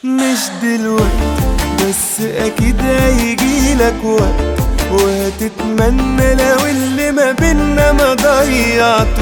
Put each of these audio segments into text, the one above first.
مش دلوقتي بس اكيد هيجيلك وقت وهتتمنى لو اللي ما بينا ما ضيعتوش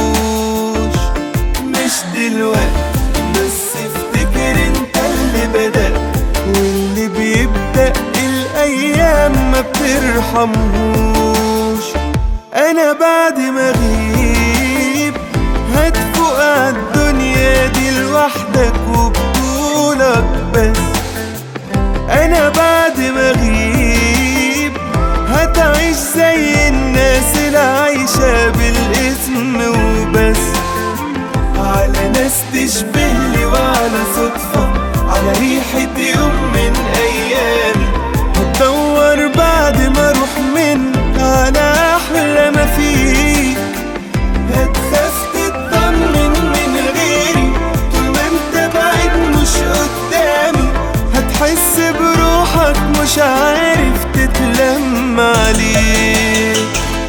مش دلوقتي بس افتكر انت اللي بدأت واللي بيبدأ الأيام ما بترحمهوش أنا بعد ما أغيب هتفوق عالدنيا دي لوحدك وبطولك بس أنا بعد ما أغيب هتعيش زي الناس اللي عايشة بالاسم وبس على ناس تشبه لي وعلى صدفة على ريحة يوم من أيامي هتدور بعد ما أروح منك على أحلى ما فيك هتخاف تطمن من غيري طول ما انت بعيد مش قدامي هتحس بروحك مش عارف تتلم عليك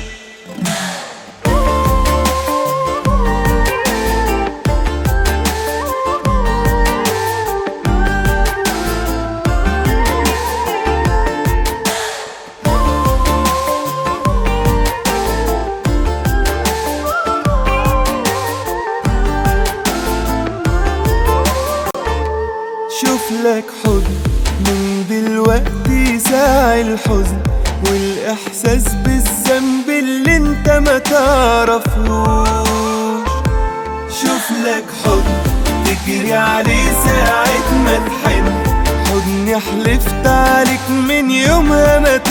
شوف لك حضن من دلوقتي ساعي الحزن والإحساس بالذنب اللي انت ما تعرفوش شوف لك حضن تجري عليه ساعة ما تحن حضني حلفت عليك من يومها ما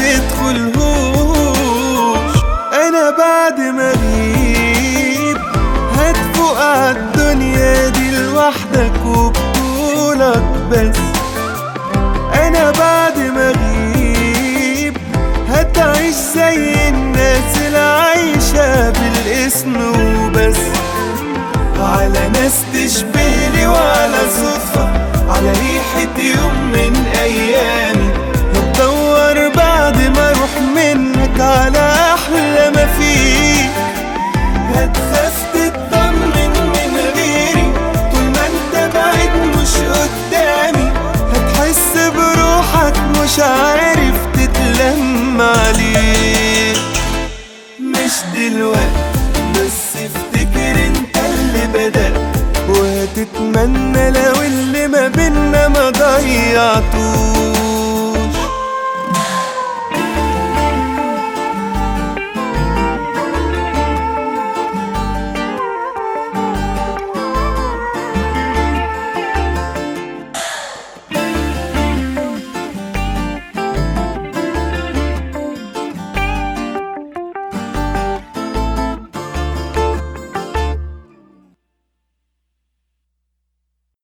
تدخلهوش أنا بعد ما أغيب هتفوق عالدنيا دي لوحدك وبطولك بس أنا بعد ما أغيب هتعيش زي الناس اللي عايشة بالاسم وبس على ناس تشبه لي وعلى صدفة على ريحة يوم من أيامي هتدور بعد ما أروح منك على أحلى ما فيك هتخاف تطمن من غيري طول ما انت بعيد مش قدامي هتحس بروحك مش عارف تتلم عليك مش دلوقتي بس افتكر انت اللي بدأت وهتتمنى لو اللي ما بينا ما ضيعتوش